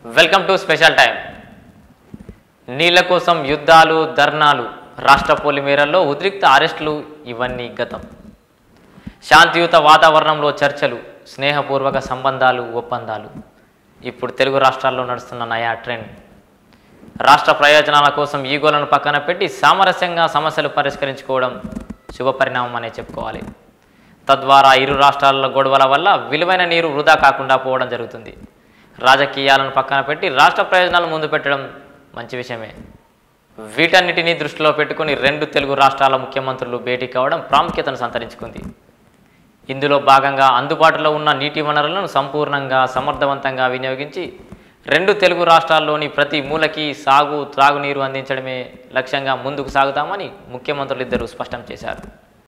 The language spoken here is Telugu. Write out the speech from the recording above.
వెల్కమ్ టు స్పెషల్ టైం నీళ్ల కోసం యుద్ధాలు ధర్నాలు రాష్ట్ర పొలిమేరల్లో ఉద్రిక్త అరెస్టులు ఇవన్నీ గతం శాంతియుత వాతావరణంలో చర్చలు స్నేహపూర్వక సంబంధాలు ఒప్పందాలు ఇప్పుడు తెలుగు రాష్ట్రాల్లో నడుస్తున్న నయా ట్రెండ్ రాష్ట్ర ప్రయోజనాల కోసం ఈగోలను పక్కన పెట్టి సామరస్యంగా సమస్యలు పరిష్కరించుకోవడం శుభపరిణామం అనే చెప్పుకోవాలి తద్వారా ఇరు రాష్ట్రాల గొడవల వల్ల విలువైన నీరు వృధా కాకుండా పోవడం జరుగుతుంది రాజకీయాలను పక్కన పెట్టి రాష్ట్ర ప్రయోజనాలు ముందు పెట్టడం మంచి విషయమే వీటన్నిటినీ దృష్టిలో పెట్టుకుని రెండు తెలుగు రాష్ట్రాల ముఖ్యమంత్రులు భేటీ కావడం ప్రాముఖ్యతను సంతరించుకుంది ఇందులో భాగంగా అందుబాటులో ఉన్న నీటి వనరులను సంపూర్ణంగా సమర్థవంతంగా వినియోగించి రెండు తెలుగు రాష్ట్రాల్లోని ప్రతి మూలకి సాగు త్రాగునీరు అందించడమే లక్ష్యంగా ముందుకు సాగుతామని ముఖ్యమంత్రులు ఇద్దరు స్పష్టం చేశారు